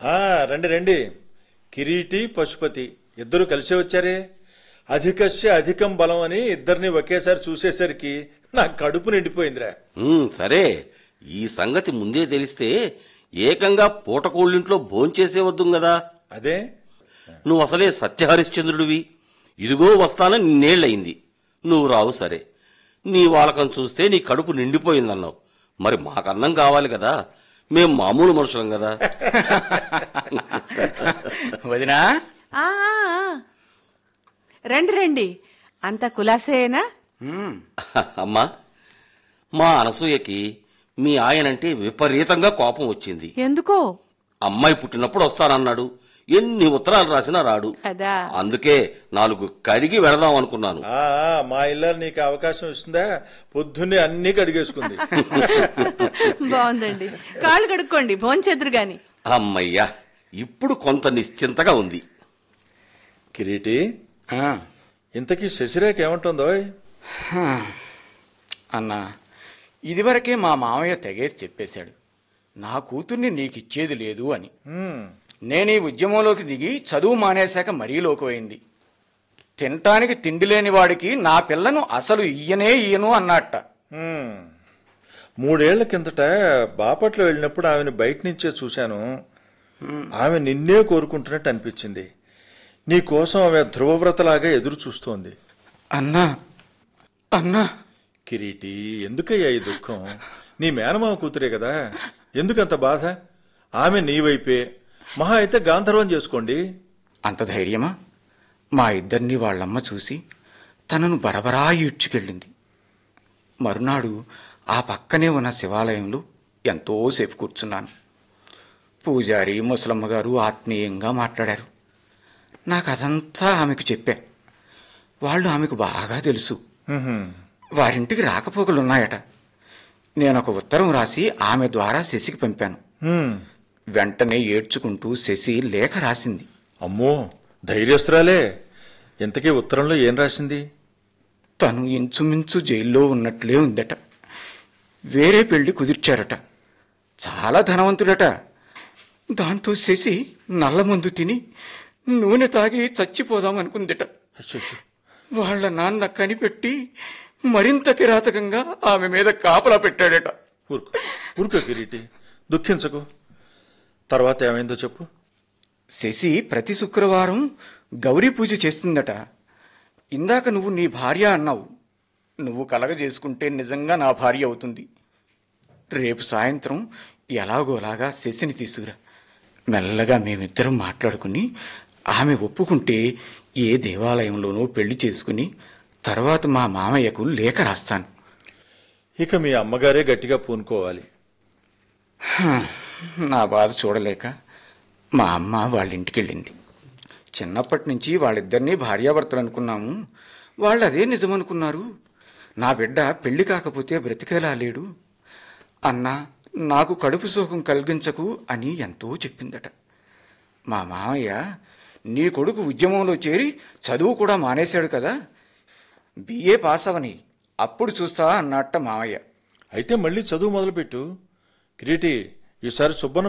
ఆ, రండి రండి కిరీటి పశుపతి ఇద్దరు కలిసే వచ్చారే అధికస్య అధికం బలం అని ఇద్దరిని ఒకేసారి చూసేసరికి నా కడుపు నిండిపోయిందిరా ఉమ్, సరే ఈ సంగతి ముందే తెలిస్తే ఏకంగా పూటకోళ్ళింట్లో భోంచేసేవద్దు కదా అదే నువ్వు అసలే సత్యహరిశ్చంద్రుడివి ఇదిగో వస్తానని నిన్నేళ్లయింది నువ్వు రావు సరే నీ వాళ్ళకం చూస్తే నీ కడుపు నిండిపోయిందన్నావు మరి మాకన్నం కావాలి కదా మేం మామూలు మనుషులం కదా వదినా ఆ, ఆ, ఆ. రండి రండి అంత కులాసేనా మ్మ్. అమ్మా మా అనసూయకి మీ ఆయనంటే విపరీతంగా కోపం వచ్చింది ఎందుకో అమ్మాయి పుట్టినప్పుడు వస్తానన్నాడు ఎన్ని ఉత్తరాలు రాసినా రాడు కదా అందుకే నాలుగు కడిగి వెళదాం అనుకున్నాను ఆ, ఆ, మా ఇల్లాలు నీకు అవకాశం ఇస్తుందా పొద్దున్నే అన్ని కడిగేసుకుంది బాగుందండి కాళ్ళు కడుక్కోండి భోంచెద్దురు గాని అమ్మయ్యా ఇప్పుడు కొంత నిశ్చింతగా ఉంది కిరీటి ఆ, ఇంతకీ శశిరేఖ ఏమంటుందో హా. అన్నా ఇదివరకే మా మామయ్య తెగేసి చెప్పేశాడు నా కూతుర్ని నీకిచ్చేది లేదు అని నేను ఈ ఉద్యమంలోకి దిగి చదువు మానేశాక మరీ లోకమైంది తినటానికి తిండి లేని వాడికి నా పిల్లను అసలు ఇయ్యనే ఇయ్యను అన్నట్ట హ్మ్. మూడేళ్ల కిందట బాపట్ల వెళ్ళినప్పుడు ఆమెను బయట నుంచే చూశాను ఆమె నిన్నే కోరుకుంటున్నట్టు అనిపించింది నీ కోసం ఆమె ధ్రువవ్రతలాగా ఎదురు చూస్తోంది అన్నా అన్నా కిరీటి ఎందుకయ్యా ఈ దుఃఖం నీ మేనమామ కూతురే కదా ఎందుకంత బాధ ఆమె నీ వైపే మహా అయితే గాంధర్వం చేసుకోండి అంత ధైర్యమా మా ఇద్దరిని వాళ్ళమ్మ చూసి తనను బరబరా ఈడ్చుకెళ్ళింది మరునాడు ఆ పక్కనే ఉన్న శివాలయంలో ఎంతోసేపు కూర్చున్నాను పూజారి ముసలమ్మ గారు ఆత్మీయంగా మాట్లాడారు నాకు అదంతా ఆమెకు చెప్పా వాళ్ళు ఆమెకు బాగా తెలుసు హ్మ్. వారింటికి రాకపోకలున్నాయట నేను ఒక ఉత్తరం రాసి ఆమె ద్వారా శశికి పంపాను హ్మ్. వెంటనే ఏడ్చుకుంటూ శశి లేఖ రాసింది అమ్మో ధైర్యస్తురాలే ఇంతకీ ఉత్తరంలో ఏం రాసింది తను ఇంచుమించు జైల్లో ఉన్నట్లే ఉందట వేరే పెళ్లి కుదిర్చారట చాలా ధనవంతుడట దాంతో శశి నల్ల మందు తిని నూనె తాగి చచ్చిపోదాం అనుకుందట అచ్చచ్చో. వాళ్ళ నాన్న కనిపెట్టి మరింత కిరాతకంగా ఆమె మీద కాపలా పెట్టాడట ఊరుకో ఊరుకో కిరీటి దుఃఖించకు తర్వాత ఏమైందో చెప్పు శశి ప్రతి శుక్రవారం గౌరీ పూజ చేస్తుందట ఇందాక నువ్వు నీ భార్య అన్నావు నువ్వు కలగ చేసుకుంటే నిజంగా నా భార్య అవుతుంది రేపు సాయంత్రం ఎలాగోలాగా శశిని తీసుకురా మెల్లగా మేమిద్దరం మాట్లాడుకుని ఆమె ఒప్పుకుంటే ఏ దేవాలయంలోనో పెళ్లి చేసుకుని తర్వాత మా మామయ్యకు లేఖ రాస్తాను ఇక మీ అమ్మగారే గట్టిగా పూనుకోవాలి నా బాధ చూడలేక మా అమ్మ వాళ్ళ ఇంటికి వెళ్ళింది చిన్నప్పటి నుంచి వాళ్ళిద్దరినీ భార్యాభర్తలు అనుకున్నాము వాళ్ళు అదే నిజమనుకున్నారు నా బిడ్డ పెళ్లి కాకపోతే బ్రతికేలా లేడు అన్నా నాకు కడుపు సుఖం కలిగించకు అని ఎంతో చెప్పిందట మా మామయ్య నీ కొడుకు ఉద్యమంలో చేరి చదువు కూడా మానేశాడు కదా బిఏ పాస్ అవని అప్పుడు చూస్తా అన్నట్ట మామయ్య అయితే మళ్ళీ చదువు మొదలుపెట్టు కిరీటి ఈసారి సుబ్బన్న